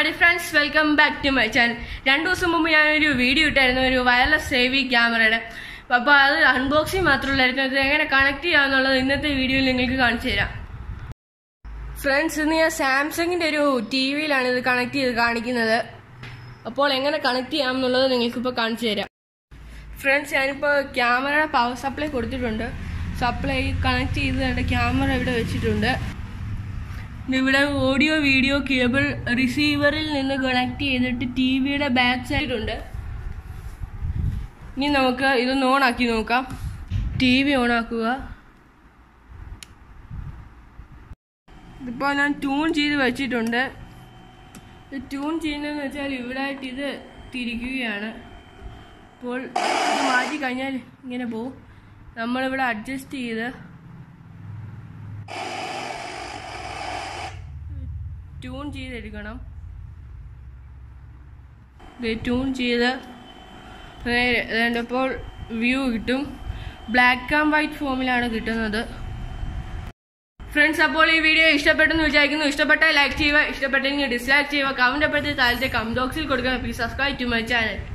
my friends welcome back to my channel രണ്ടു ദിവസം മുമ്പ് ഞാനൊരു വീഡിയോ ഇട്ടായിരുന്നു ഒരു വയർലെസ് സേവി ക്യാമറയുടെ അപ്പോൾ അത് അൺബോക്സിങ് മാത്രമല്ലായിരുന്നു ഇത് എങ്ങനെ കണക്ട് ചെയ്യാമെന്നുള്ളത് ഇന്നത്തെ വീഡിയോയിൽ നിങ്ങൾക്ക് കാണിച്ചു തരാം ഫ്രണ്ട്സ് ഇന്ന് ഞാൻ സാംസങ്ങിന്റെ ഒരു ടി വിയിലാണ് ഇത് കണക്ട് ചെയ്ത് കാണിക്കുന്നത് അപ്പോൾ എങ്ങനെ കണക്ട് ചെയ്യാമെന്നുള്ളത് നിങ്ങൾക്കിപ്പോൾ കാണിച്ചു തരാം ഫ്രണ്ട്സ് ഞാനിപ്പോൾ ക്യാമറയുടെ പവർ സപ്ലൈ കൊടുത്തിട്ടുണ്ട് സപ്ലൈ കണക്ട് ചെയ്ത് കണ്ട ക്യാമറ ഇവിടെ വെച്ചിട്ടുണ്ട് ഇവിടെ ഓഡിയോ വീഡിയോ കേബിൾ റിസീവറിൽ നിന്ന് കണക്ട് ചെയ്തിട്ട് ടി വിയുടെ ബാക്ക് സൈഡ് ഉണ്ട് ഇനി നമുക്ക് ഇതൊന്ന് ഓൺ ആക്കി നോക്കാം ടി വി ഓൺ ആക്കുക ഇതിപ്പോൾ ഞാൻ ട്യൂൺ ചെയ്ത് വെച്ചിട്ടുണ്ട് ഇത് ട്യൂൺ ചെയ്യുന്നതെന്ന് വെച്ചാൽ ഇവിടെ ആയിട്ട് ഇത് തിരിക്കുകയാണ് അപ്പോൾ ഇത് മാറ്റി കഴിഞ്ഞാൽ ഇങ്ങനെ പോവും നമ്മളിവിടെ അഡ്ജസ്റ്റ് ചെയ്ത് ട്യൂൺ ചെയ്തെടുക്കണം ട്യൂൺ ചെയ്ത് അപ്പോൾ വ്യൂ കിട്ടും ബ്ലാക്ക് ആൻഡ് വൈറ്റ് ഫോമിലാണ് കിട്ടുന്നത് ഫ്രണ്ട്സ് അപ്പോൾ ഈ വീഡിയോ ഇഷ്ടപ്പെട്ടെന്ന് വിചാരിക്കുന്നു ഇഷ്ടപ്പെട്ടാൽ ലൈക്ക് ചെയ്യുക ഇഷ്ടപ്പെട്ടെങ്കിൽ ഡിസ്ലൈക്ക് ചെയ്യുക കമന്റ് അപ്പോഴത്തെ താഴത്തെ കമന്റ് ബോക്സിൽ കൊടുക്കുക please subscribe to my channel